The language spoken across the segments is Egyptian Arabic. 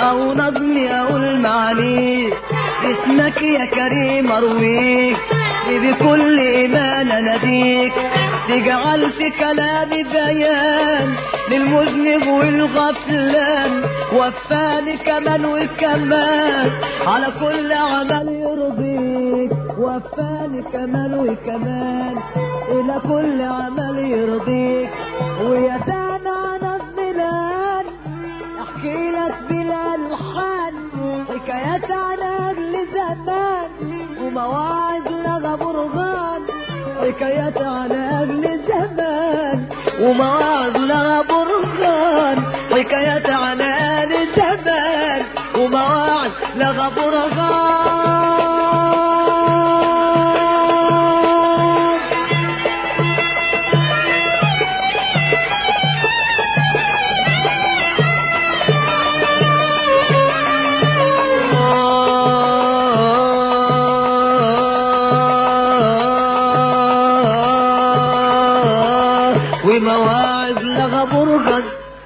او نظمي او المعاني اسمك يا كريم ارويك بكل ايمان اناديك تجعل في كلامي بيان للمذنب والغفلان وفاني كمان وكمان على كل عمل يرضيك وفاني كمان وكمان الى كل عمل يرضيك ويا سامع نظم الان احكي لك بلا الحان حكايات عن اجل زمان ومواعظ لغى برهان حكايات عن اجل زمان ومواعظ لغى برهان حكايات عن اجل زمان ومواعظ لغى برهان ومواعظ لغى برهان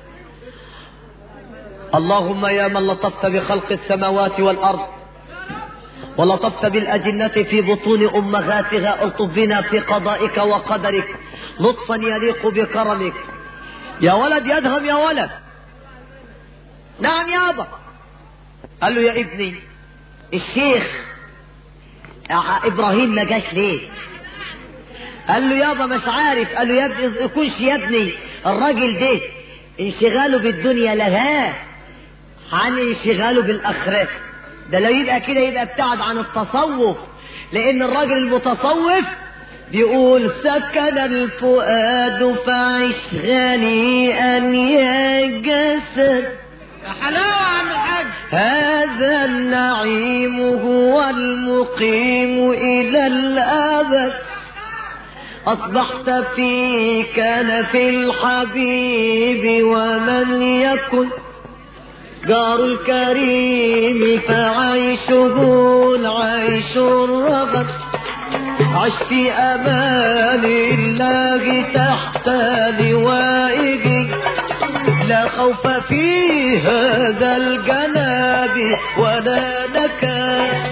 اللهم يا من لطفت بخلق السماوات والأرض ولطفت بالأجنة في بطون أمهاتها ألطف بنا في قضائك وقدرك لطفا يليق بكرمك يا ولد يدهم يا ولد نعم يابا قال له يا ابني الشيخ ابراهيم ما جاش ليه قال له يابا مش عارف قال له يا ابني يكونش يا ابني الراجل ده انشغاله بالدنيا لها عن انشغاله بالاخره ده لو يبقى كده يبقى ابتعد عن التصوف لان الراجل المتصوف بيقول سكن الفؤاد فعش غنيئا يا جسد يا حلاوة يا عم الحاج هذا النعيم هو المقيم إلى الأبد أصبحت في كنف الحبيب ومن يكن جار الكريم فعيشه العيش الرغد عش في أمان الله تحت لوائه لا خوف في هذا الجناب ولا نكال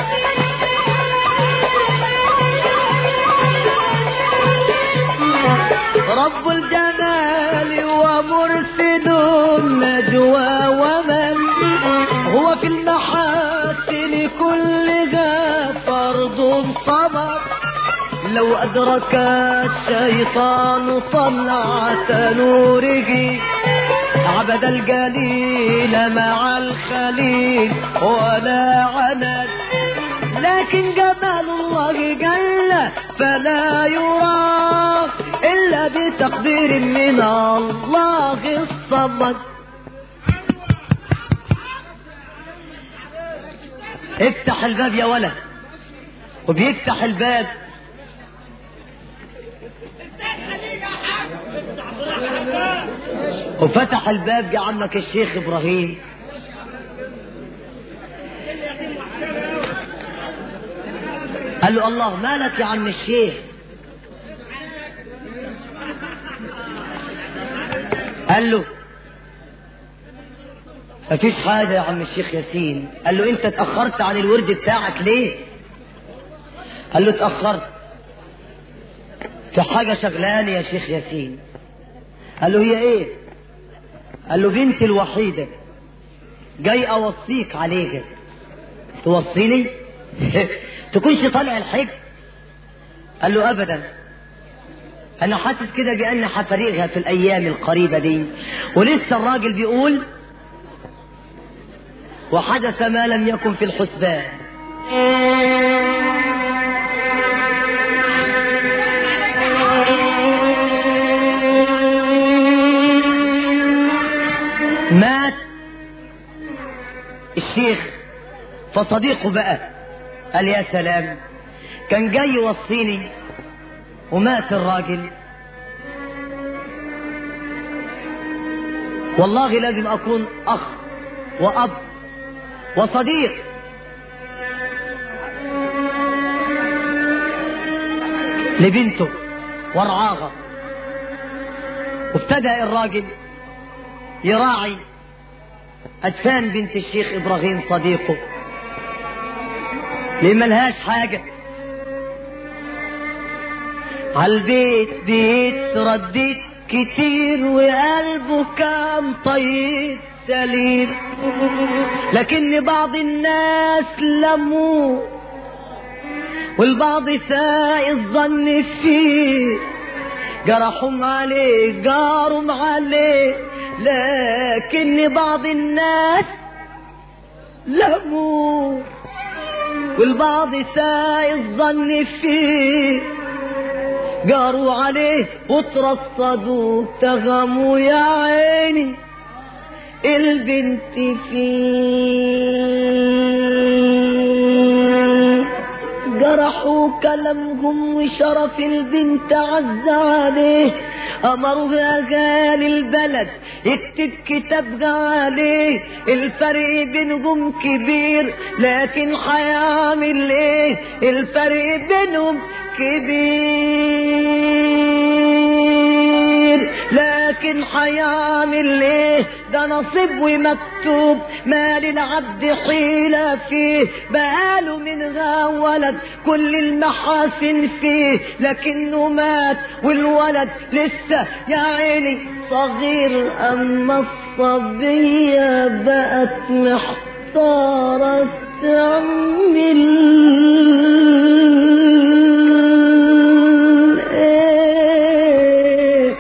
رب الجمال ومرسل النجوى ومن هو في المحاسن كلها فرض صمد لو أدرك الشيطان طلعة نوره عبد الجليل مع الخليل ولا عند لكن جمال الله جل فلا يرى إلا بتقدير من الله الصمد افتح الباب يا ولد وبيفتح الباب وفتح الباب جه عمك الشيخ ابراهيم قال له الله مالك يا عم الشيخ قال له مفيش حاجة يا عم الشيخ ياسين قال له انت اتأخرت عن الورد بتاعك ليه قال له اتأخرت في حاجة شغلاني يا شيخ ياسين قال له هي ايه قال له بنتي الوحيدة جاي اوصيك عليها توصيني تكونش طالع الحج قال له ابدا انا حاسس كده بان هفارقها في الايام القريبة دي ولسه الراجل بيقول وحدث ما لم يكن في الحسبان مات الشيخ فصديقه بقى قال يا سلام كان جاي يوصيني ومات الراجل والله لازم اكون اخ واب وصديق لبنته وارعاها وابتدأ الراجل يراعي أدفان بنت الشيخ إبراهيم صديقه ليه ملهاش حاجة عالبيت بيت رديت كتير وقلبه كان طيب سليم لكن بعض الناس لموه والبعض ساء الظن فيه جرحهم عليه جارهم عليه لكن بعض الناس لموه والبعض ساء الظن فيه جاروا عليه وترصدوا تغموا يا عيني البنت فيه جرحوا كلامهم وشرف البنت عز عليه أمرها قال البلد اكتب كتاب عليه الفرق بينهم كبير لكن هيعمل ايه الفرق بينهم كبير لكن هيعمل ايه ده نصيب ومكتوب ما للعبد حيلة فيه بقاله منها ولد كل المحاسن فيه لكنه مات والولد لسه يا عيني صغير اما الصبية بقت محتارة تعمل ايه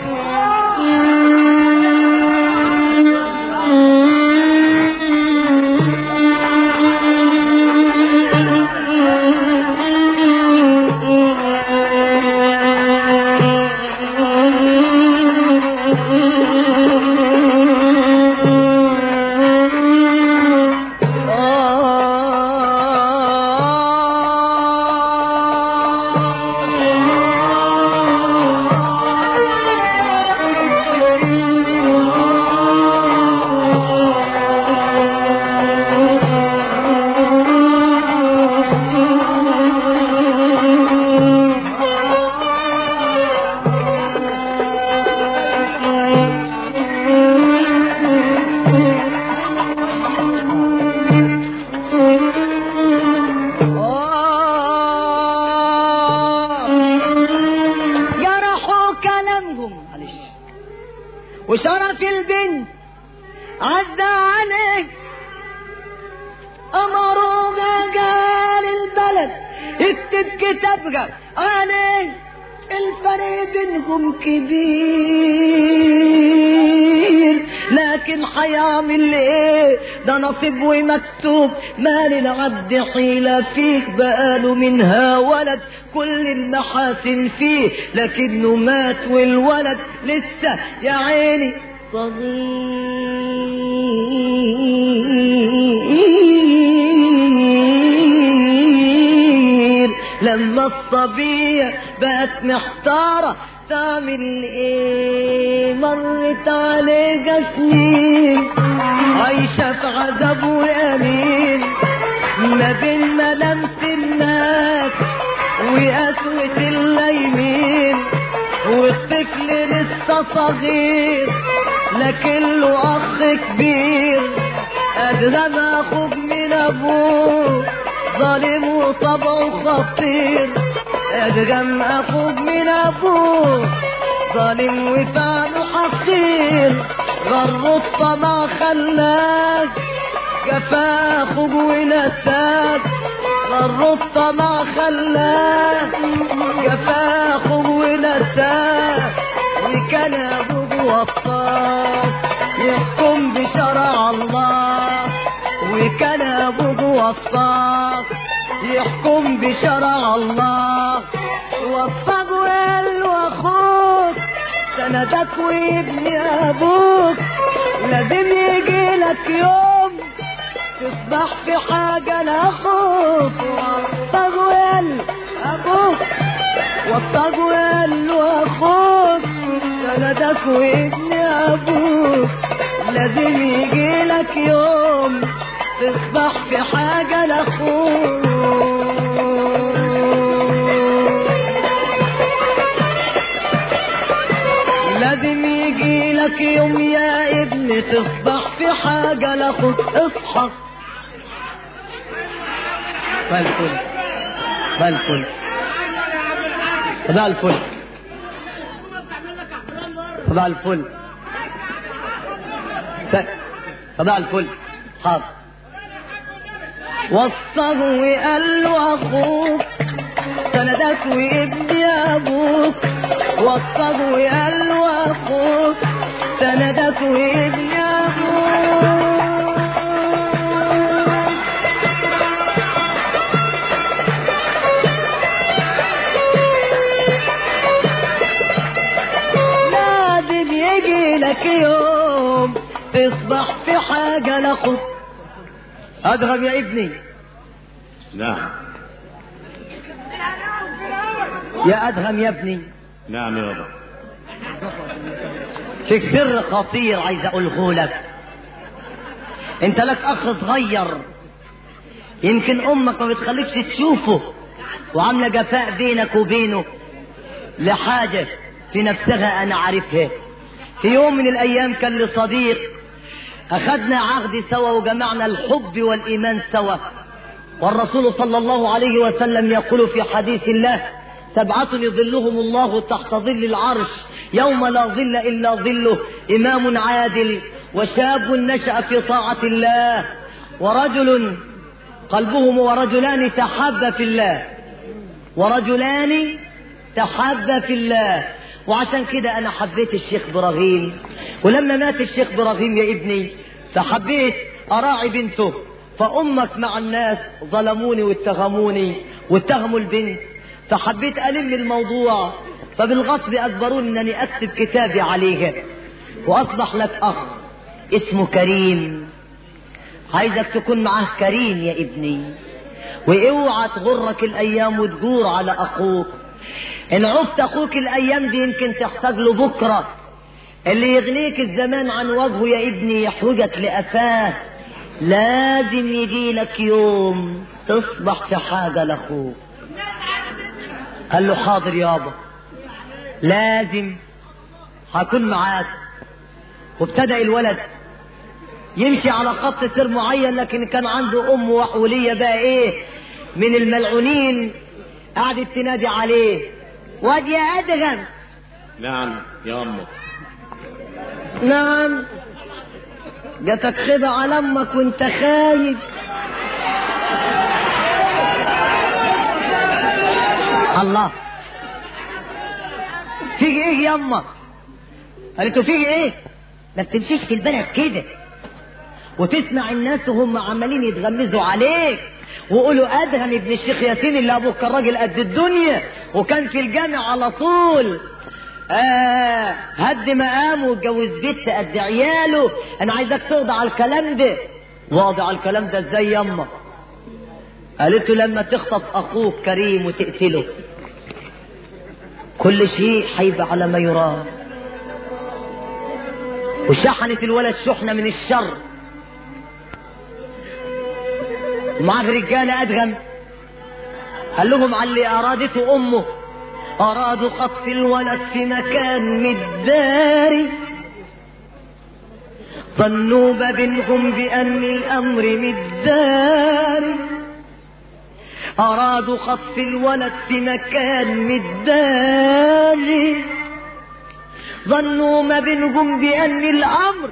جرحوا كلامهم معلش وشرف البنت عدى عليه أمروها قال البلد اكتب كتابها عليه الفرق بينكم كبير لكن هيعمل ايه ده نصيب ومكتوب ما للعبد حيلة فيك بقاله منها ولد كل المحاسن فيه لكنه مات والولد لسه يا عيني صغير لما الصبية بقت محتارة تعمل ايه مرت عليها سنين عايشة في عذاب وأمين ما بين ملامس الناس وقسوة الليمين والطفل لسه صغير لكن له أخ كبير أدغم أخوك من أبوه ظالم وطبعه خطير أدغم أخوك من أبوه ظالم وفعله حقير غر الطمع خلاك جفا أخوك ونساك غر الطمع خلاك جفا أخوك ونساك وكان أبوك وطاك يحكم بشرع الله وكان أبوك وطاك يحكم بشرع الله وفق وقال واخوك سندك وابن ابوك لازم يجي لك يوم تصبح في حاجة لاخوك وفق وقال ابوك وفق وقال واخوك سندك وابن ابوك لازم يجي لك يوم تصبح في حاجة لاخوك لازم يجي لك يوم يا ابن بتصبح في حاجة لاخوك اصحى بالفل بالفل صباح الفل صباح الفل صباح الفل حاضر وصاه وقال له اخوك سندك وابني ابوك وصاه وقال له اخوك سندك وابني ابوك لازم يجي لك يوم تصبح في حاجة لاخوك ادغم يا ابني نعم يا ادهم يا ابني نعم يابا فيك سر خطير عايز اقوله لك انت لك اخ صغير يمكن امك ما بتخليكش تشوفه وعامله جفاء بينك وبينه لحاجه في نفسها انا عارفها في يوم من الايام كان لي صديق اخذنا عهد سوا وجمعنا الحب والايمان سوا والرسول صلى الله عليه وسلم يقول في حديث الله سبعة يظلهم الله تحت ظل العرش يوم لا ظل إلا ظله إمام عادل وشاب نشأ في طاعة الله ورجل قلبهم ورجلان تحابا في الله ورجلان تحابا في الله وعشان كده أنا حبيت الشيخ إبراهيم ولما مات الشيخ إبراهيم يا ابني فحبيت أراعي بنته فأمك مع الناس ظلموني واتهموني واتهموا البنت فحبيت ألم الموضوع فبالغصب أجبروني أنني أكتب كتابي عليها وأصبح لك أخ اسمه كريم عايزك تكون معاه كريم يا ابني واوعى تغرك الايام وتجور على اخوك ان عفت اخوك الايام دي يمكن تحتاج له بكره اللي يغنيك الزمان عن وجهه يا ابني يحوجك لقفاه لازم يجي لك يوم تصبح في حاجه لاخوك قال له حاضر يابا لازم هكون معاك وابتدأ الولد يمشي على خط سير معين لكن كان عنده ام وحوليه بقى ايه من الملعونين قعدت تنادي عليه واد يا ادغم نعم يا أمه نعم جاتك خدع على امك وانت خايف الله فيه ايه يما قالت له فيه ايه ما بتمشيش في البلد كده وتسمع الناس وهم عمالين يتغمزوا عليك ويقولوا ادهم ابن الشيخ ياسين اللي ابوك كان راجل قد الدنيا وكان في الجامع على طول آه هد مقامه واتجوز بنت قد عياله انا عايزك تقضي على الكلام ده واضع على الكلام ده ازاي يما قالت له لما تخطف اخوك كريم وتقتله كل شيء هيبقى على ما يرام وشحنت الولد شحنة من الشر ومعاه رجالة أدغم قال لهم على اللي أرادته أمه أرادوا خطف الولد في مكان مداري ظنوا ما بينهم بأن الأمر مداري أرادوا خطف الولد في مكان مداري ظنوا ما بينهم بأن الأمر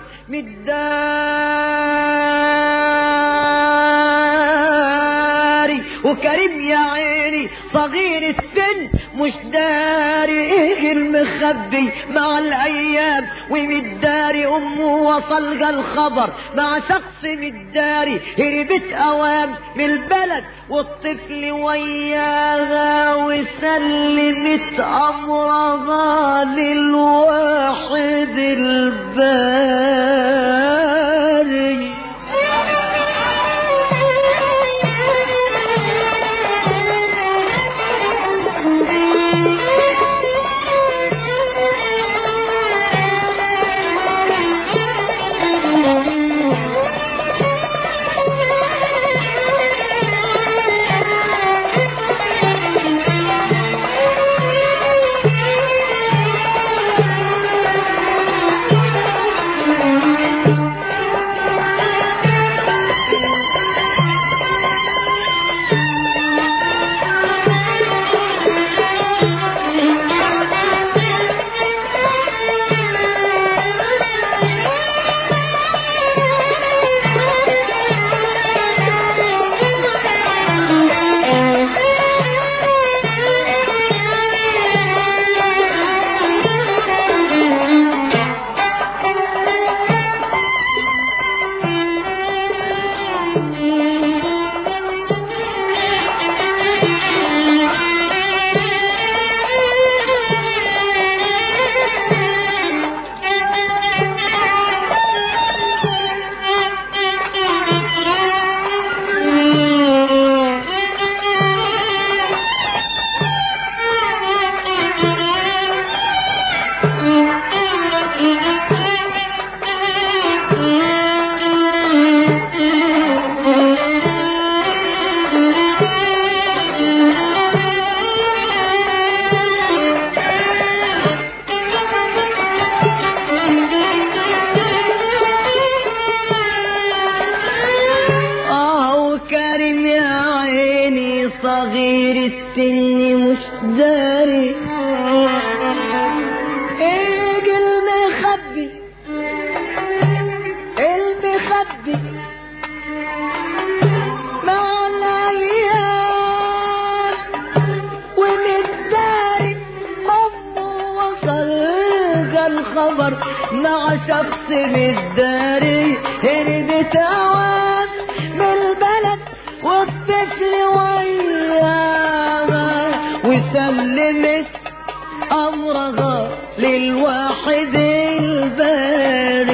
مداري وكريم يا عيني صغير السن مش داري ايه المخبي مع الايام ومداري امه وصل الخبر مع شخص مداري هربت اوام من البلد والطفل وياها وسلمت امرها للواحد الباري صغير السن مش داري ايه المخبي المخبي مع الايام ومتداري امه وصل الخبر مع شخص متداري هربت اوان من البلد والطفل وياها وسلمت امرها للواحد الباري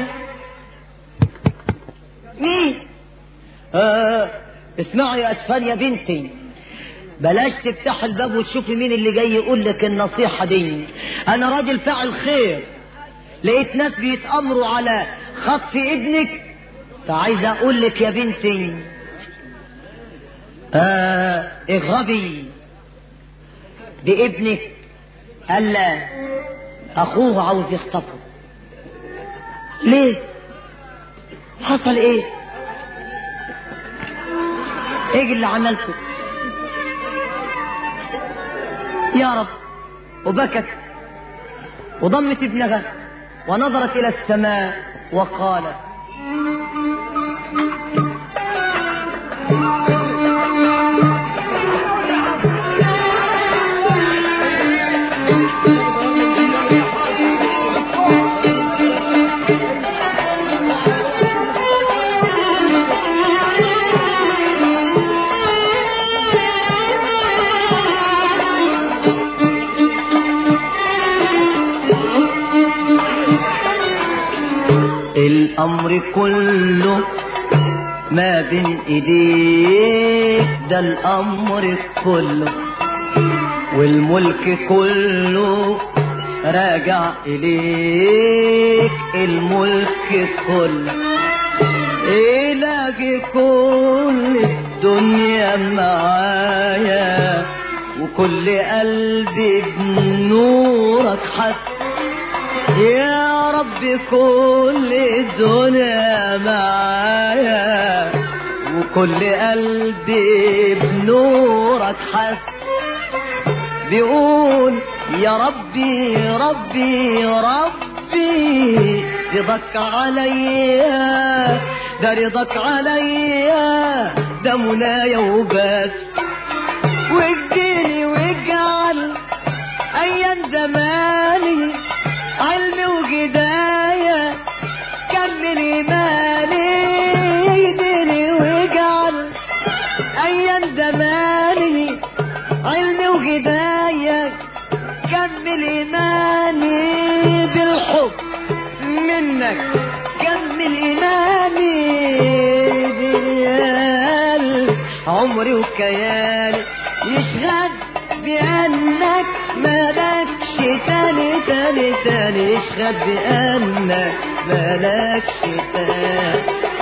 مين آه اسمعي يا اسفان يا بنتي بلاش تفتح الباب وتشوفي مين اللي جاي يقول لك النصيحة دي انا راجل فاعل خير لقيت ناس بيتأمروا على خطف ابنك فعايز اقول لك يا بنتي آه اغضبي بابنك الا اخوه عاوز يخطفه ليه حصل ايه ايه اللي عملته يا رب وبكت وضمت ابنها ونظرت الى السماء وقالت الامر كله ما بين ايديك ده الامر كله والملك كله راجع اليك الملك كله إلهي كل الدنيا معايا وكل قلبي بنورك حتى يا رب كل الدنيا معايا وكل قلبي بنورك حس بيقول يا ربي ربي ربي رضاك عليا ده رضاك عليا ده منايا وبس واديني واجعل ايام زماني علم وهداية كمل إيماني يهديني واجعل أيام زماني علم وهداية كمل إيماني بالحب منك كمل إيماني باليال عمري وكيالي يشغل بأنك مالكش تاني تاني تاني اشهد بأنك مالكش تاني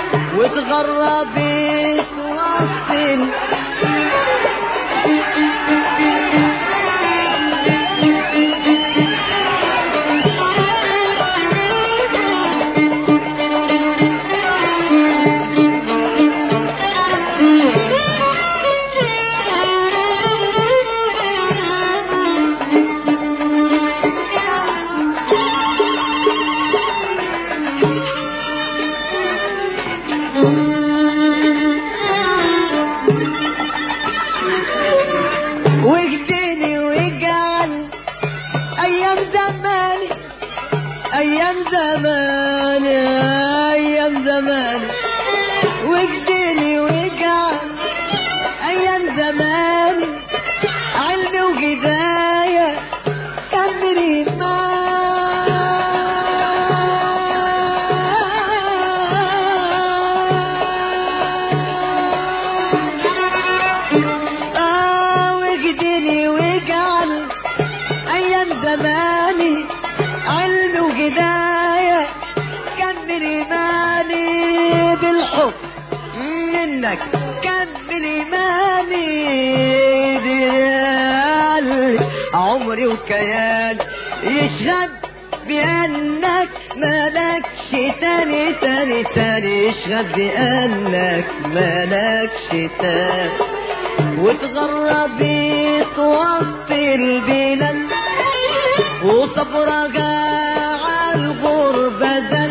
وتغربت وسط واهدني واجعل ايام زماني ايام زماني ايام زماني واهدني واجعل ايام زماني علم وهدايه كملي آه واجدني واجعل أيام زماني علم وهداية كمل إيماني بالحب منك كمل إيماني ديال عمري وكيان يشهد بأنك مالكش تاني تاني تاني يشهد بأنك مالكش تاني واتغربت وسط البلاد وصبرك على الغربة زاد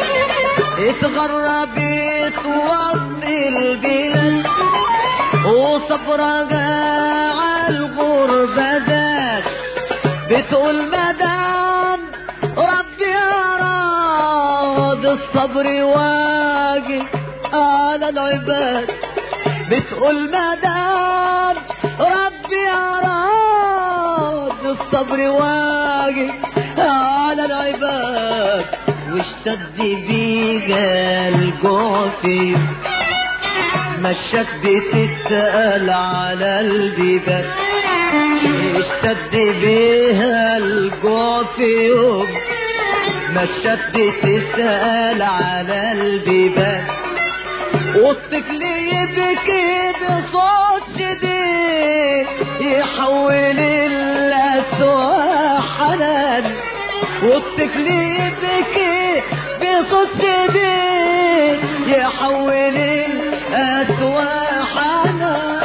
اتغربت وسط البلاد وصبرك على الغربة زاد بتقول مدام ربي أراد الصبر واجب على العباد بتقول مدام ربي أراد الصبر واجب على العباد واشتد بيها الجوع فيه مشت بتسأل على البيبان اشتد بيها الجوع في يوم مشت بتسأل على البيبان والطفل يبكي بصوت شديد يحول الأسوأ حنان والطفل يبكي بصوت شديد يحول الأسوأ حنان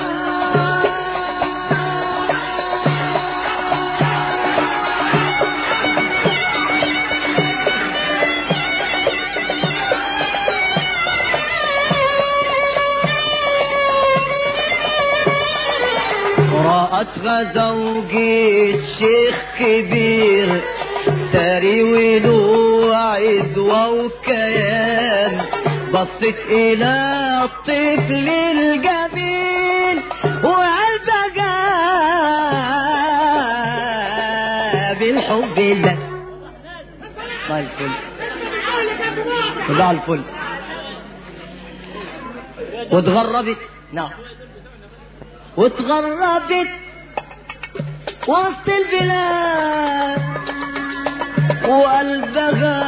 رأتها زوجي الشيخ كبير ساري وله عدوى وكيان بصت إلى الطفل الجميل وقلبها جاب الحب ده الله الفل الله الفل واتغربت نعم واتغربت وسط البلاد وقلبها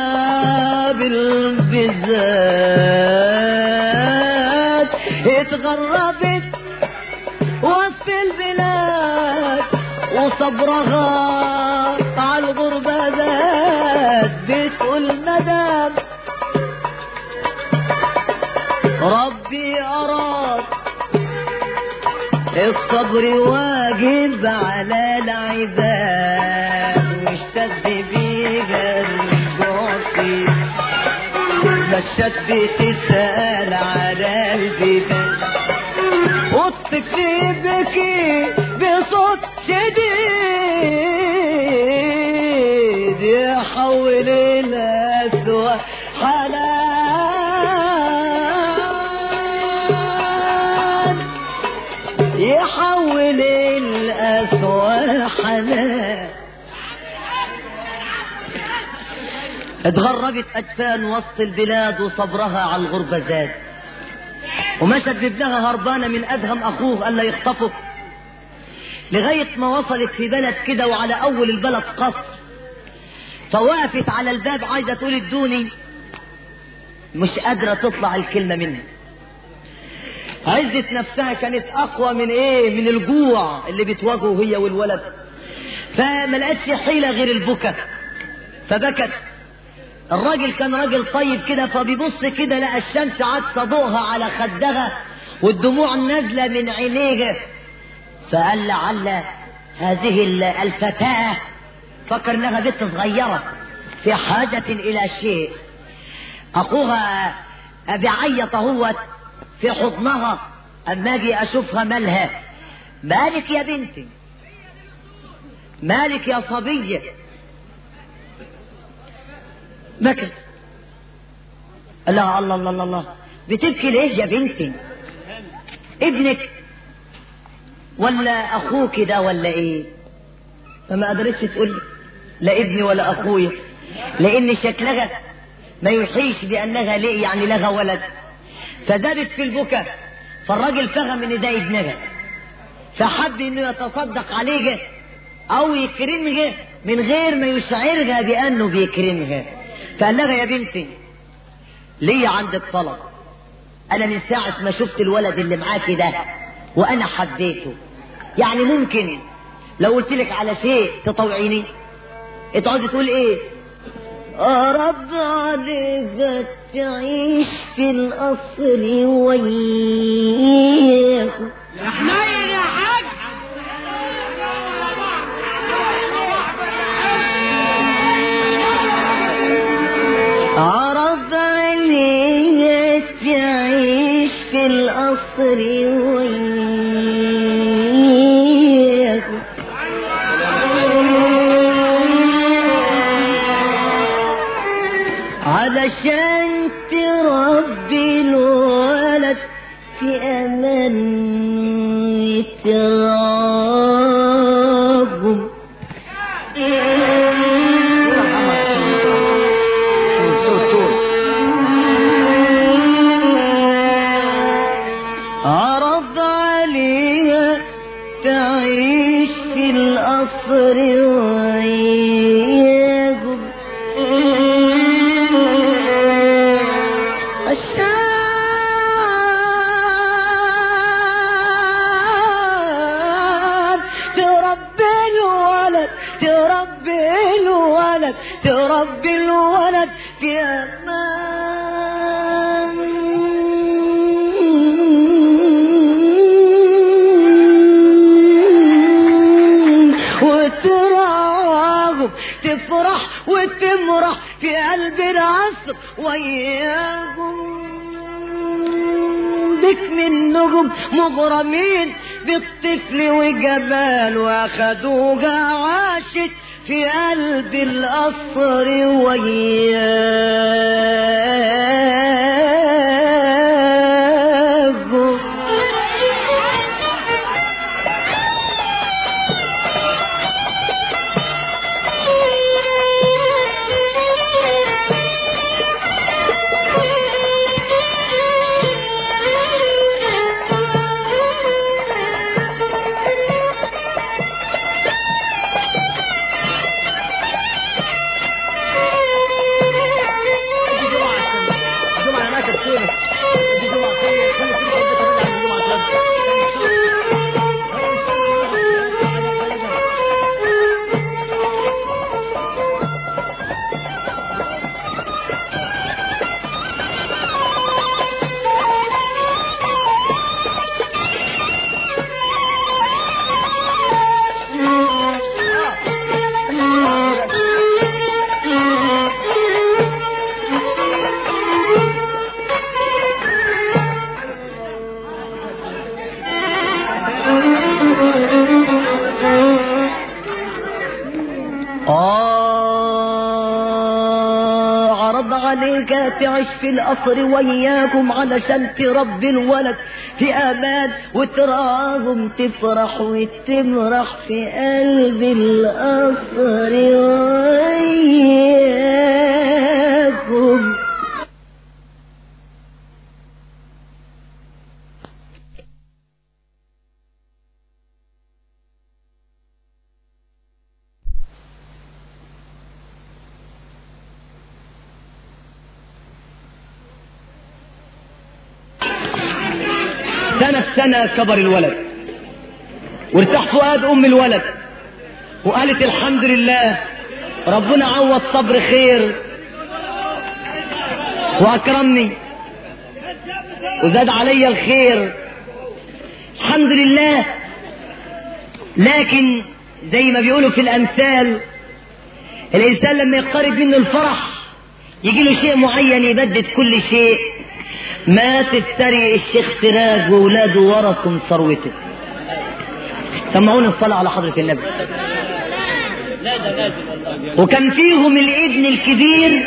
بالبزاد اتغربت وسط البلاد وصبرها على الغربة زاد بتقول مدام ربي أراد الصبر واجب على العباد واشتد بيها الجوع فيه مشت بتسأل على البيبان والطفل يبكي بصوت شديد يحول الأسوأ حنان يحول الأسوأ حنان اتغربت أجفان وسط البلاد وصبرها على الغربة زاد ومشت بابنها هربانة من أدهم أخوه ألا يخطفه لغاية ما وصلت في بلد كده وعلى أول البلد قصر فوقفت على الباب عايزة تقول ادوني مش قادرة تطلع الكلمة منها عزة نفسها كانت أقوى من إيه من الجوع اللي بتواجهه هي والولد فما لقتش حيلة غير البكا فبكت الراجل كان راجل طيب كده فبيبص كده لقى الشمس عاد ضوءها على خدها والدموع نازلة من عينيها فقال لعل هذه الفتاة فكر انها بنت صغيرة في حاجة الى شيء اخوها بيعيط اهوت في حضنها اما اجي اشوفها مالها مالك يا بنتي مالك يا صبية بكت الله الله الله الله, الله. بتبكي ليه يا بنتي ابنك ولا اخوك ده ولا ايه فما قدرتش تقول لي لا ابني ولا اخويا لان شكلها ما يوحيش بانها ليه يعني لها ولد فزادت في البكاء فالراجل فهم ان ده ابنها فحب انه يتصدق عليها او يكرمها من غير ما يشعرها بانه بيكرمها فقال لها يا بنتي ليه عندك طلب انا من ساعة ما شفت الولد اللي معاكي ده وانا حبيته يعني ممكن لو قلت لك على شيء تطوعيني تقعدي تقول ايه رب عليك تعيش في القصر وياك يا حنين يا حاج عرض عليها تعيش في القصر وياك علشان تربي الولد في امان يتراجم عرض عليها تعيش في القصر وياكم عشان تربي الولد تربي الولد تربي الولد في أمان وتراهم تفرح وتمرح في قلب العصر وياهم بك منهم مغرمين بالطفل وجمال واخدوها عاشت في قلب القصر وياهم آه عرض عليك تعيش في القصر وياكم علشان تربي الولد في امان وتراهم تفرح وتمرح في قلب القصر وياكم سنة سنة كبر الولد وارتاح فؤاد أم الولد وقالت الحمد لله ربنا عوض صبر خير وأكرمني وزاد علي الخير الحمد لله لكن زي ما بيقولوا في الأمثال الإنسان لما يقترب منه الفرح يجي له شيء معين يبدد كل شيء مات الثري الشيخ سراج وولاده ورثوا ثروته سمعوني الصلاة على حضرة النبي وكان فيهم الابن الكبير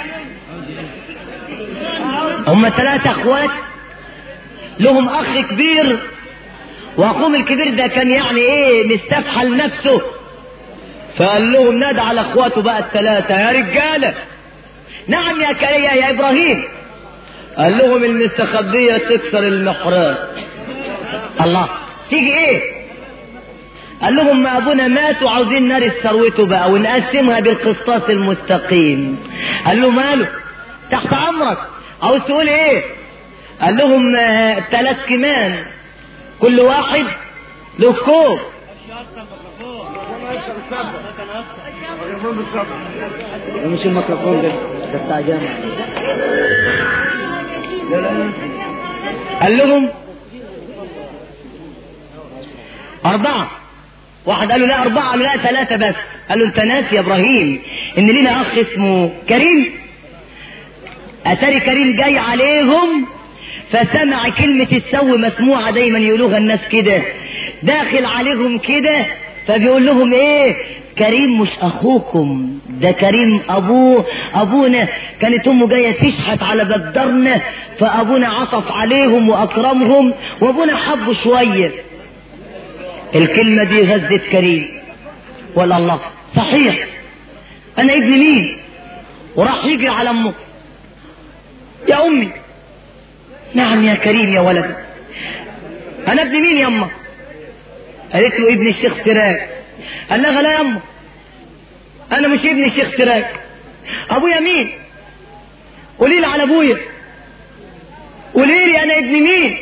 هم ثلاثة اخوات لهم اخ كبير واخوهم الكبير ده كان يعني ايه مستفحل نفسه فقال لهم نادى على اخواته بقى الثلاثة يا رجالة نعم يا كريا يا ابراهيم قال لهم المستخبية تكسر المحراب الله تيجي ايه قال لهم ما ابونا مات وعاوزين نرث ثروته بقى ونقسمها بالقسطاس المستقيم قال له ماله تحت امرك عاوز تقول ايه قال لهم آه، ثلاث كمان كل واحد له كوب مش الميكروفون ده ده بتاع جامع قال لهم أربعة واحد قال له لا أربعة قال له لا ثلاثة بس قال له أنت ناسي يا إبراهيم إن لنا أخ اسمه كريم أتاري كريم جاي عليهم فسمع كلمة السو مسموعة دايما يقولوها الناس كده داخل عليهم كده فبيقول لهم ايه كريم مش اخوكم ده كريم ابوه ابونا كانت امه جايه تشحت على بدرنا فابونا عطف عليهم واكرمهم وابونا حبه شويه الكلمه دي غزت كريم ولا الله صحيح انا ابن مين وراح يجري على امه يا امي نعم يا كريم يا ولد انا ابن مين يا امه قالت له ابن الشيخ سراج قال لها لا يا امه انا مش ابن الشيخ سراج ابويا مين قولي لي على ابويا قولي لي انا ابن مين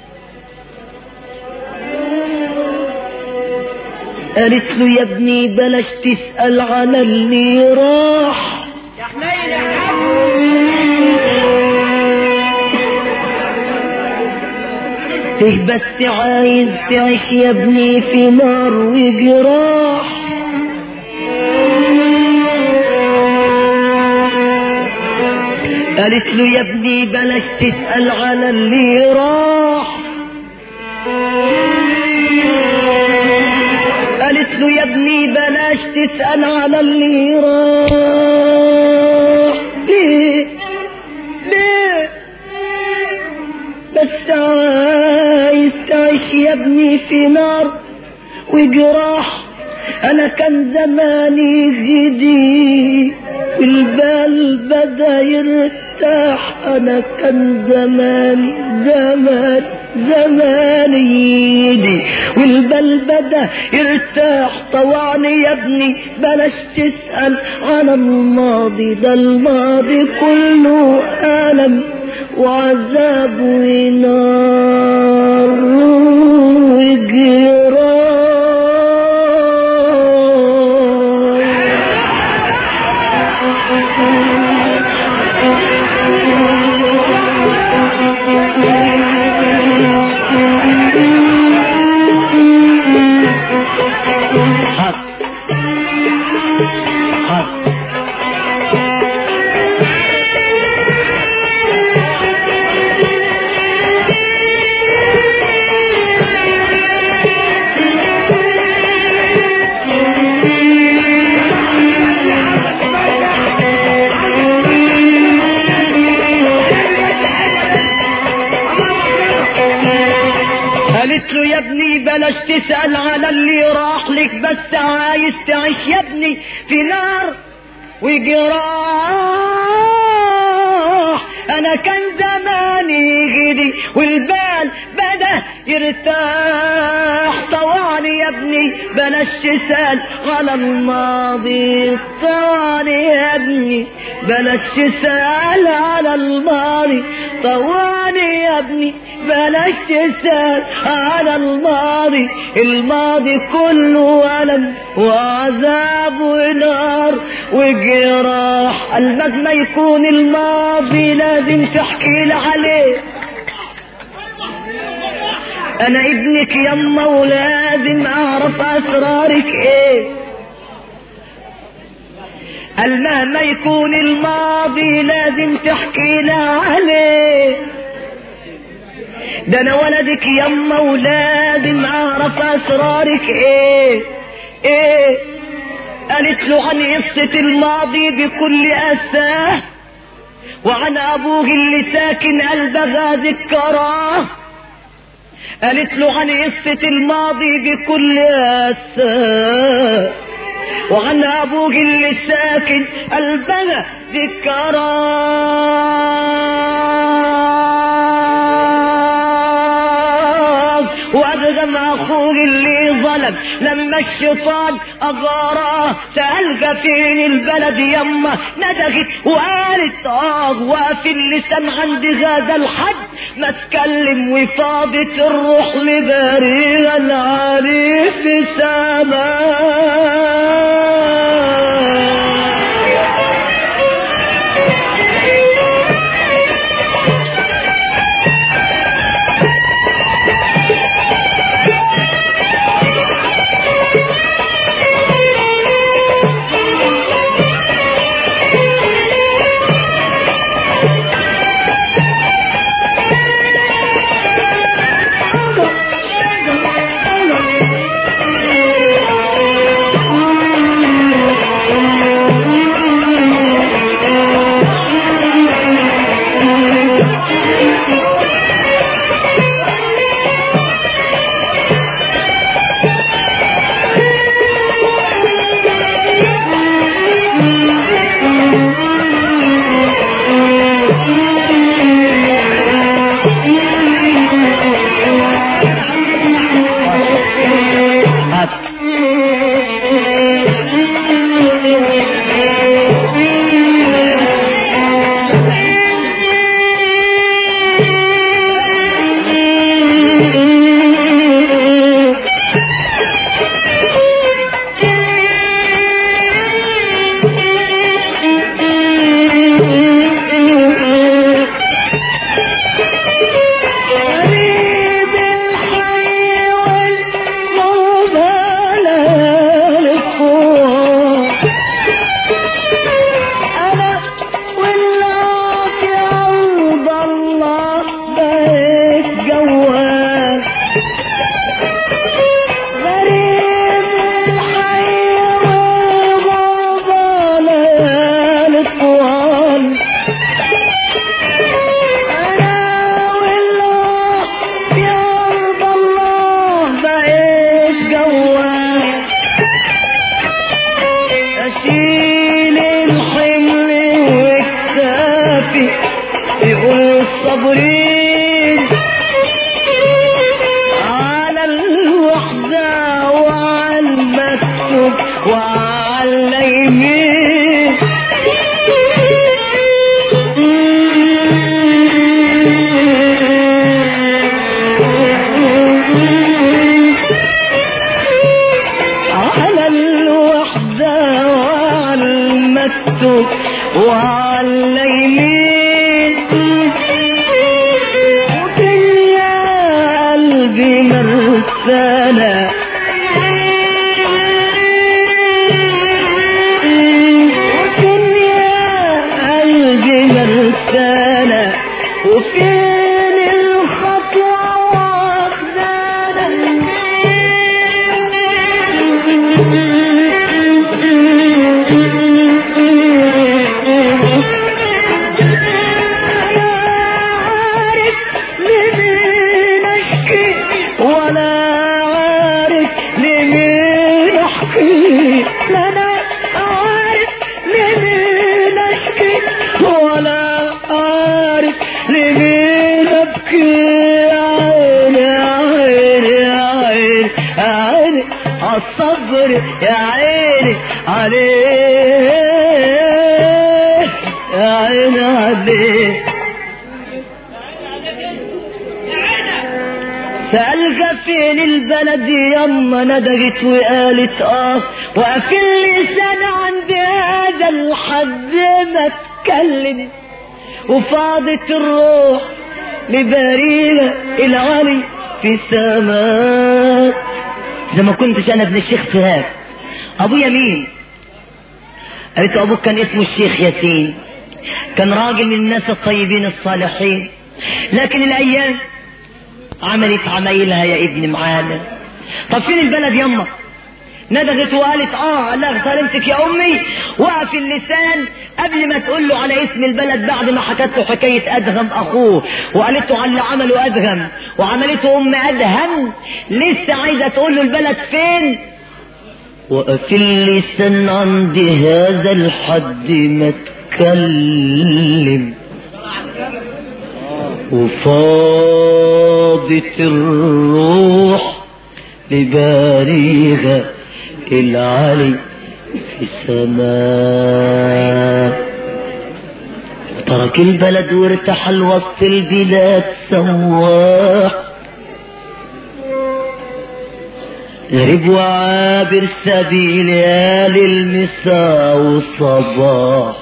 قالت له يا ابني بلاش تسأل على اللي راح يا حنين يا حاج ايه بس عايز تعيش يا ابني في نار وجراح قالت له يا ابني بلاش تسأل على اللي راح قالت له يا ابني بلاش تسأل على اللي راح ليه ليه بس عايز تعيش يا ابني في نار وجراح انا كان زماني غدي والبال بدا يرتاح انا كان زماني زمان زماني يدي والبال بدا يرتاح طوعني يا ابني بلاش تسأل عن الماضي ده الماضي كله ألم وعذاب ونار وجراح حق حق قالت له يا ابني بلاش تسأل على اللي راح لك بس عايز تعيش يا ابني في نار وجراح انا كان زماني غدي والبال بدا يرتاح طوعني يا ابني بلاش تسأل على الماضي طوعني يا ابني بلاش تسأل على الماضي طوعني يا ابني بلاش تسأل على الماضي الماضي كله ألم وعذاب ونار وجراح المد ما يكون الماضي لازم تحكي لي عليه انا ابنك يما ولازم اعرف اسرارك ايه قال مهما يكون الماضي لازم تحكي لي عليه ده انا ولدك يما ولازم اعرف اسرارك ايه ايه قالت له عن قصة الماضي بكل اساه وعن ابوه اللي ساكن قلبها ذكراه قالت له عن قصة الماضي بكل اساه وعن ابوه اللي ساكن قلبها ذكراه وادغم اخوه اللي ظلم لما الشيطان اغاراه سألقى فين البلد يما ندغت وقالت اه وفي اللسان عند هذا الحد ما تكلم وفاضت الروح لبريغ العالي في سماه صابرين على الوحدة وعلى المكتوب وعلى اليمين على الوحدة وعلى المكتوب وعلى اليمين ودنيا قلبي مرسانة ودنيا قلبي مرسانة وفين الخطوة عارف لمين اشكي ولا عارف لمين احكي لا انا عارف لمين اشكي ولا عارف لمين ابكي عيني عيني عيني عيني عالصبر يا عيني عليه يا عيني عليه سألك فين البلد يما ندقت وقالت اه وقف اللسان عند هذا الحد ما اتكلم وفاضت الروح لبريلة العلي في السماء زي ما كنتش انا ابن الشيخ سهاب ابويا مين قالت له ابوك كان اسمه الشيخ ياسين كان راجل من الناس الطيبين الصالحين لكن الايام عملت عمايلها يا ابني معانا طب فين البلد يما ندغت وقالت اه الله ظلمتك يا امي وقف اللسان قبل ما تقول له على اسم البلد بعد ما حكت له حكايه ادهم اخوه وقالت له على اللي عمله ادهم وعملته ام ادهم لسه عايزه تقول له البلد فين وقف اللسان عند هذا الحد ما اتكلم وفاضت الروح لباريها العلي في السماء ترك البلد وارتحل وسط البلاد سواح غريب وعابر سبيل يا للمساء والصباح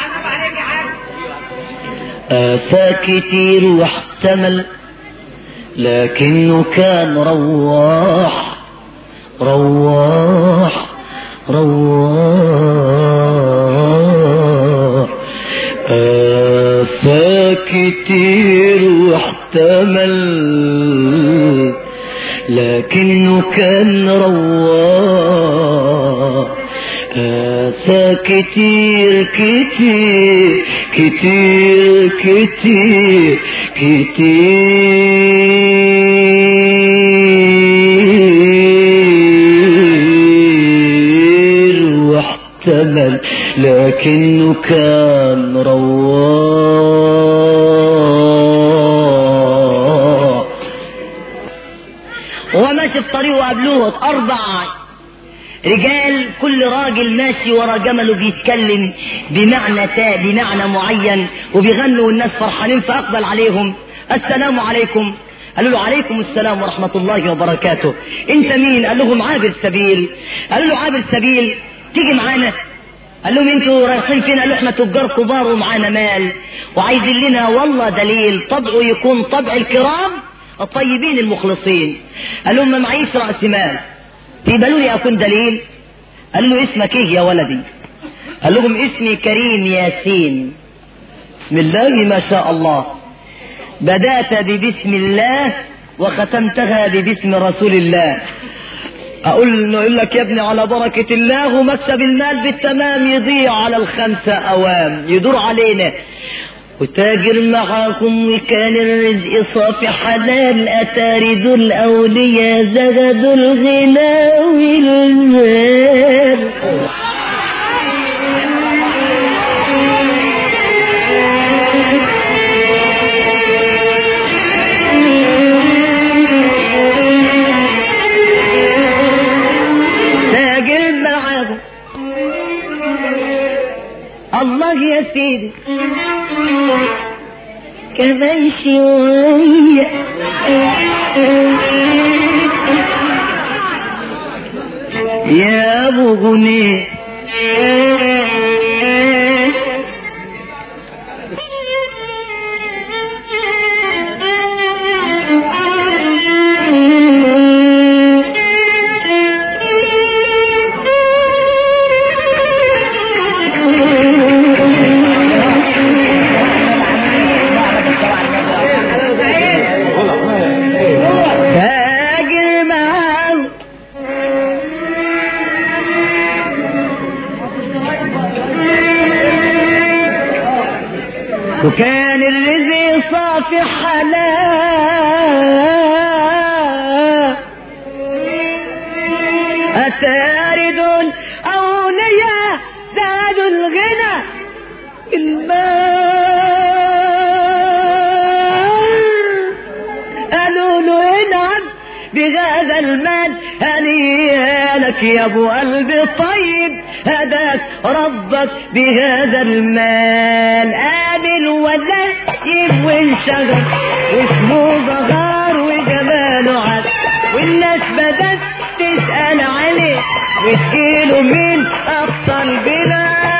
آسى كتير واحتمل لكنه كان رواح رواح رواح آسى كتير واحتمل لكنه كان رواح آسى كتير كتير كتير كتير كتير واحتمل لكنه كان رواح وهو ماشي في طريقه قابلوه أربع رجال كل راجل ماشي ورا جمله بيتكلم بمعنى تا بمعنى معين وبيغنوا والناس فرحانين فأقبل عليهم السلام عليكم قالوا له عليكم السلام ورحمة الله وبركاته انت مين قال لهم عابر سبيل قالوا له عابر سبيل تيجي معانا قال لهم انتوا رايحين فين قالوا احنا تجار كبار ومعانا مال وعايزين لنا والله دليل طبعه يكون طبع الكرام الطيبين المخلصين قال لهم ما معيش رأس مال تقبلوا لي اكون دليل قال له اسمك ايه يا ولدي قال لهم اسمي كريم ياسين بسم الله ما شاء الله بدأت ببسم الله وختمتها ببسم رسول الله اقول نقول لك يا ابني على بركة الله ومكسب المال بالتمام يضيع على الخمسة اوام يدور علينا وتاجر معاكم وكان الرزق صافي حلال اتاري ذو الاولياء زغدوا الغنى والمال الله يا سيدي كمان شوية يا ابو غنيه تاجر معاه وكان الرزق صافي حلال أتارد أولياء زادوا الغنى المال قالوا له انعم بهذا المال هنيئا لك يا ابو قلبي طيب هداك ربك بهذا المال قابل وزايب وانشغل واسمه ظهر وجماله عد والناس بدت تسأل عليه وتجيله مين أبطال بلاد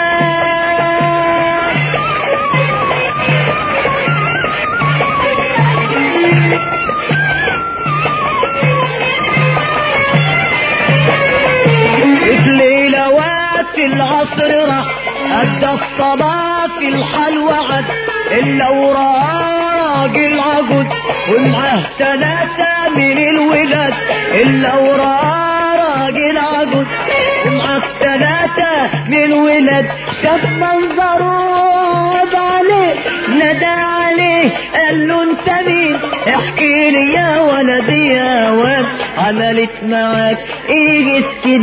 في ليلة وقت العصر راح أدى الصلاة في الحلوى عد إلا وراه راجل عجوز ومعاه ثلاثة من الولاد إلا وراه راجل عجوز ومعاه ثلاثة من ولاد شاف منظره عاب عليه نادى عليه قال له انت مين احكي لي يا ولدي يا واد عملت معاك ايه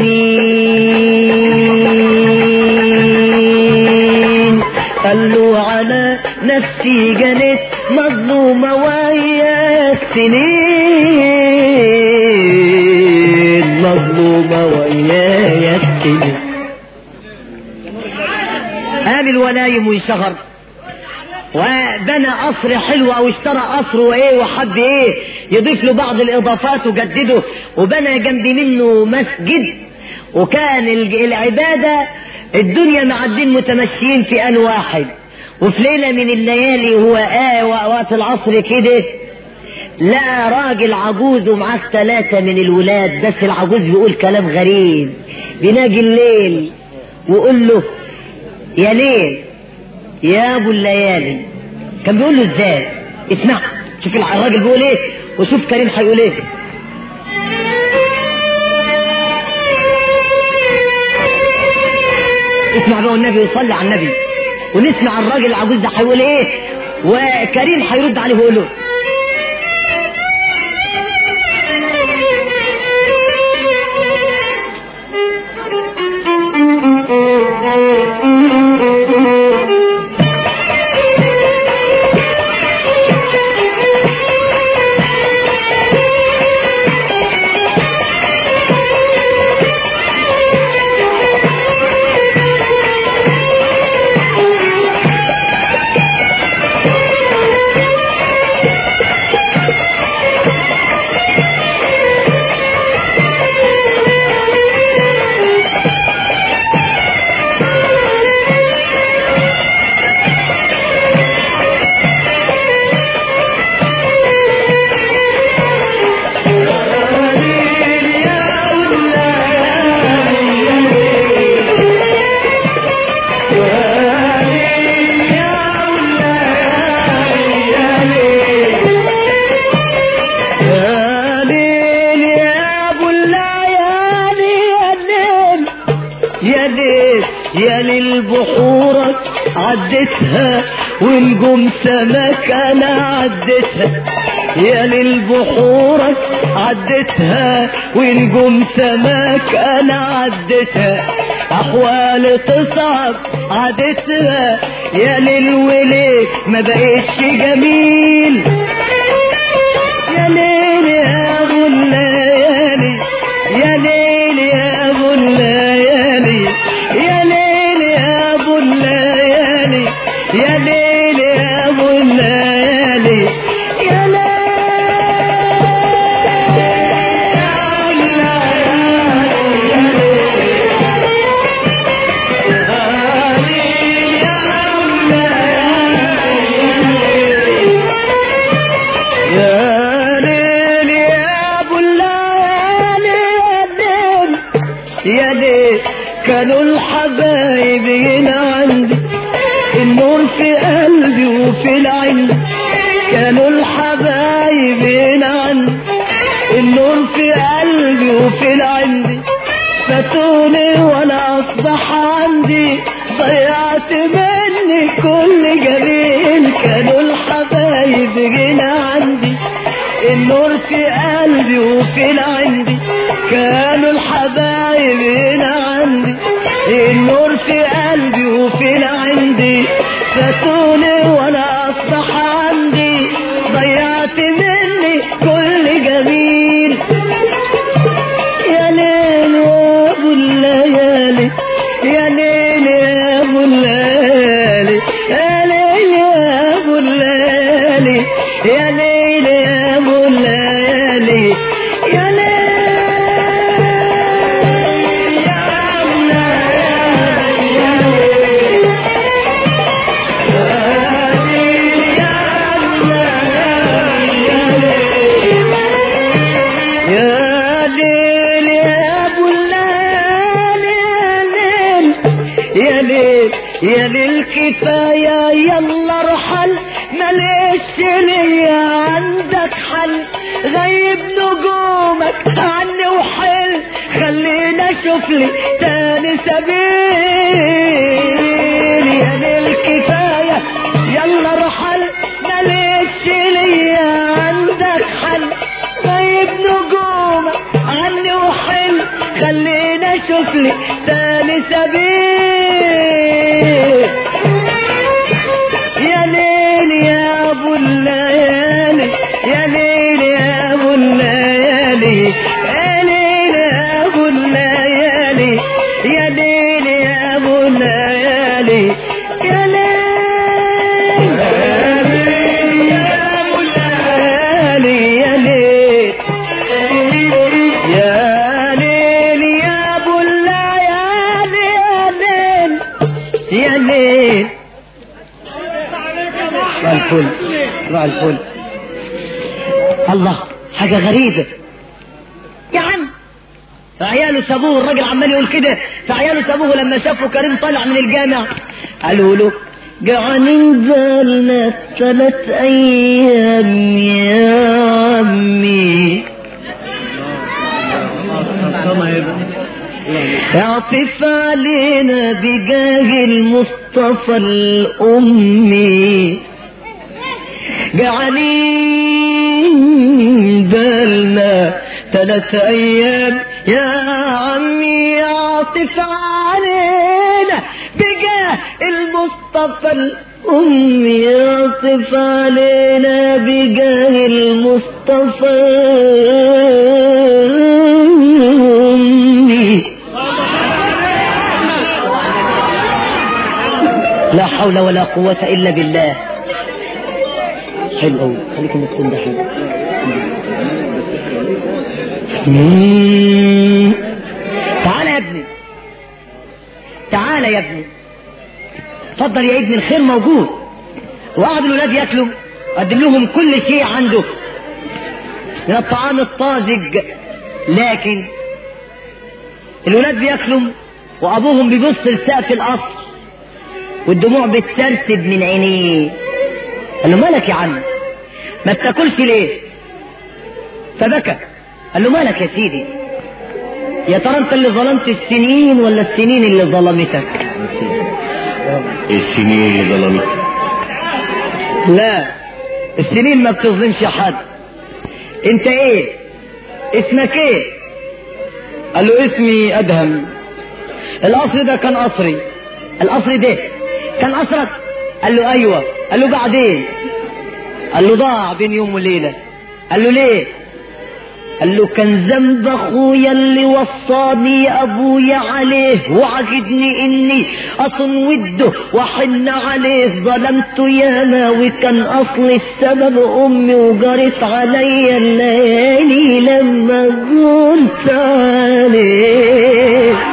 السنين قال له على نفسي جنت مظلومة ويا السنين مظلومة ويا السنين قام الولايم وانشهر وبنى قصر حلو او اشترى قصر وايه وحب ايه يضيف له بعض الاضافات وجدده وبنى جنب منه مسجد وكان الج- العبادة الدنيا مع الدين متمشيين في ان واحد وفي ليلة من الليالي هو آه وقت العصر كده لقى راجل عجوز ومعاه ثلاثة من الولاد بس العجوز بيقول كلام غريب بيناجي الليل ويقول له يا ليل يا ابو الليالي كان بيقول له ازاي اسمع شوف الراجل بيقول ايه وشوف كريم هيقول ايه اسمع بقى النبي يصلي على النبي ونسمع الراجل العجوز ده هيقول ايه وكريم هيرد عليه ويقول له يا ليل يا ابو الليالي يا ليل يا ليل يا ليل بحورك عدتها ونجوم سماك انا عدتها يا ليل بحورك عدتها ونجوم سماك انا عدتها احوال تصعب عدتها يا ليل وليه ما بقتش جميل يا ليل يا ابو الليالي يا ليل يا ابو الليالي يا ليل يا ابو الليالي وفي العند كانوا الحبايب هنا عندي النور في قلبي وفي العندي فاتوني ولا اصبح عندي ضيعت مني كل جميل كانوا الحبايب هنا عندي النور في قلبي وفي العندي كانوا الحبايب هنا عندي النور في قلبي وفي العندي فاتوني ولا اصبح عندي ضيعت مني كل جميل يا ليل يا ابو الليالي يا ليل يا ابو الليالي يا ليل يا ابو الليالي يا ليل يا ابو الليالي يا ليل يا ابو يا ليل يا ابو الليل يا ليل يا ليل يا ليل كفايه يلا ارحل ماليش ليا عندك حل غيب نجومك عني وحل خلينا اشوف لي تاني سبيل يا ليل كفايه يلا ارحل ماليش ليا عندك حل غيب نجومك عني وحل خلينا اشوف لي تاني سبيل يا ليل يا ابو الليالي يا ليل يا ابو الليالي يا ليل يا ابو الليالي يا ليل يا ابو الليالي يا ليل يا ابو الليالي يا ليل يا ليل يا ابو الليالي يا ليل يا ليل مع الفل مع الفل الله حاجة غريبة يا عم فعياله سابوه الراجل عمال يقول كده فعياله سابوه لما شافوا كريم طالع من الجامع قالوا له جعانين بالنا ثلاث ايام يا عمي اعطف علينا بجاه المصطفى الأمي جعلين بالنا ثلاث أيام يا عمي اعطف علينا بجاه المصطفى الأمي اعطف علينا بجاه المصطفى الأمي لا حول ولا قوة إلا بالله حلو أوي خليك مبسوط ده حلو مم. تعال يا ابني تعال يا ابني اتفضل يا ابني الخير موجود وقعدوا الولاد ياكلوا قدم لهم كل شيء عنده من الطعام الطازج لكن الولاد بياكلوا وابوهم بيبص لسقف القصر والدموع بتسرسب من عينيه قال له مالك يا عم ما بتاكلش ليه فبكى قال له مالك يا سيدي يا ترى انت اللي ظلمت السنين ولا السنين اللي ظلمتك السنين اللي ظلمت لا السنين ما بتظلمش حد انت ايه اسمك ايه قال له اسمي ادهم القصر ده كان قصري القصر ده كان قصرك قال له ايوه قال له بعدين قال له ضاع بين يوم وليله قال له ليه قال له كان ذنب اخويا اللي وصاني ابويا عليه وعجبني اني اصن وده واحن عليه ظلمته ياما وكان اصل السبب امي وجرت عليا الليالي لما قلت عليه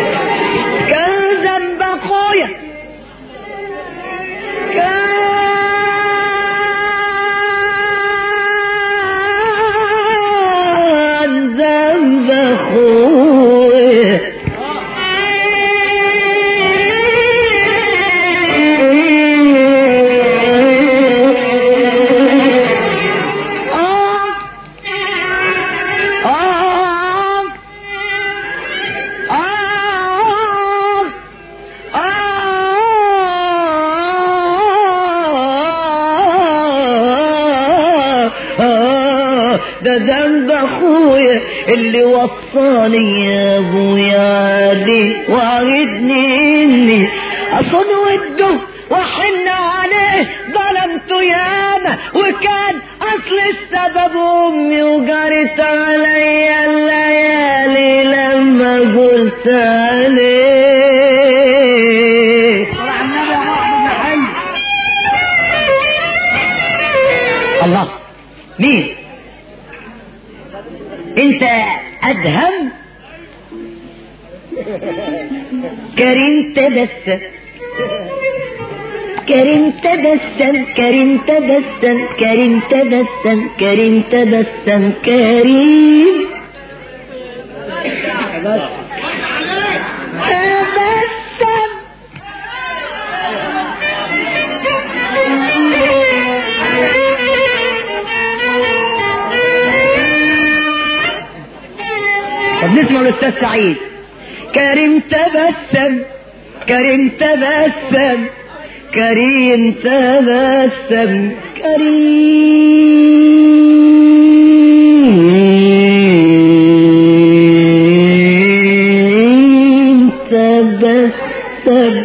كان ذنب اخويا كان ده ذنب اخويا اللي وصاني يا ابويا علي وعدني اني اصون وده وحن عليه ظلمته ياما وكان اصل السبب امي وجرت عليا الليالي لما قلت عليه صلى على النبي يا محمد يا حي الله مين انت ادهم كريم تبسم كريم تبسم كريم تبسم كريم تبسم كريم تبسم كريم تبسم طب نسمع الاستاذ سعيد كريم تبسم كريم تبسم كريم تبسم كريم تبسم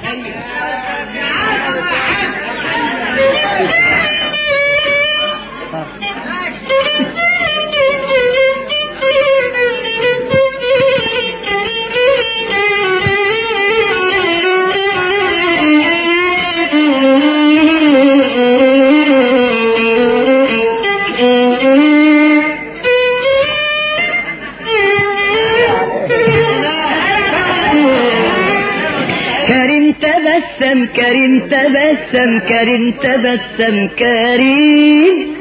كريم تبسم كريم تبسم كريم تبسم كريم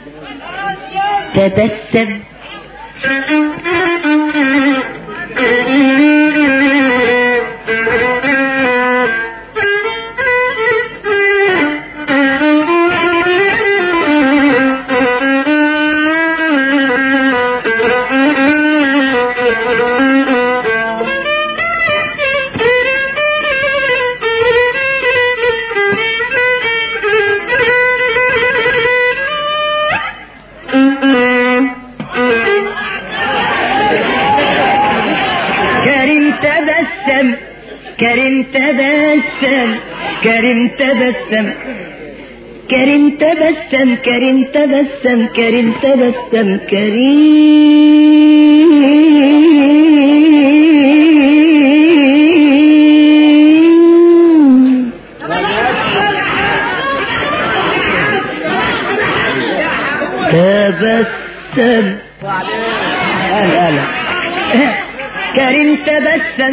تبسم كريم تبسم كريم تبسم كريم تبسم كريم تبسم كريم تبسم كريم تبسم كريم تبسم لا لا كريم تبسم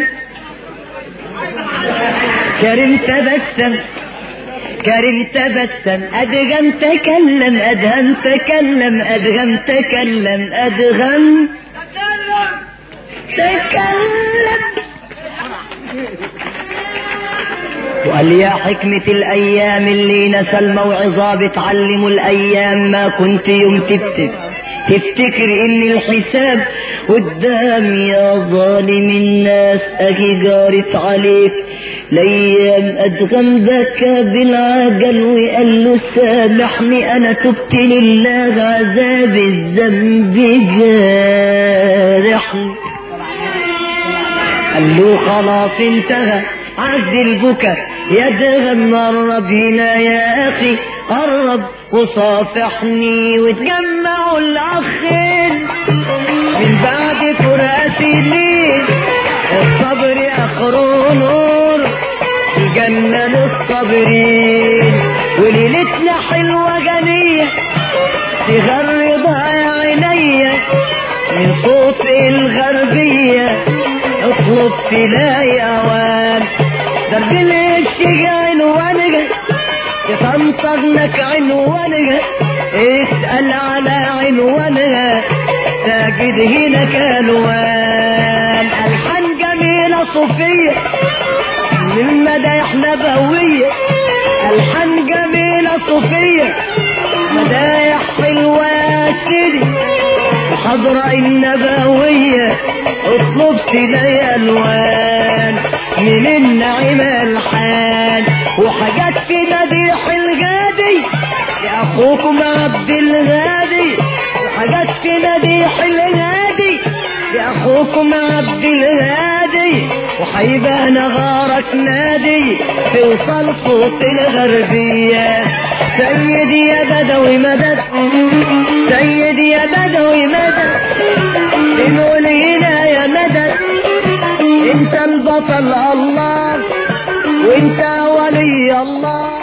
كريم تبسم كريم تبسم أدغم تكلم أدهم تكلم أدغم تكلم أدغم تكلم وقال يا حكمة الأيام اللي نسى الموعظة بتعلموا الأيام ما كنت يوم تفتك تفتكر إن الحساب قدام يا ظالم الناس أجي جارت عليك الأيام أدغم بكى بالعجل وقال له سامحني أنا تبت لله عذاب الذنب جارحني قال له خلاص انتهى عز البكا يدغم قرب هنا يا اخي قرب وصافحني وتجمعوا الاخين من بعد فرقة سنين الصبر اخره نور الجنة للصابرين وليلتنا حلوة جميع تغرد عينيا من صوت الغربية اطلب تلاقي اوان درب الشجع عنوانك تطنطغنك عنوانك اسأل على عنوانها تجد هناك الوان الحان جميلة صوفية من مدايح نبوية الحان جميلة صوفية مدايح حلوة يا سيدي الحضرة النبوية اطلب تلاقي الوان من النعيم الحان وحاجات في مديح الغادي يا اخوكم عبد الغادي وحاجات في مديح الهادي لأخوكم عبد الهادي وحيبان غارك نادي توصل فوق الغربية سيدي يا بدوي مدد سيدي يا بدوي مدد بنقول هنا يا مدد انت البطل الله وانت ولي الله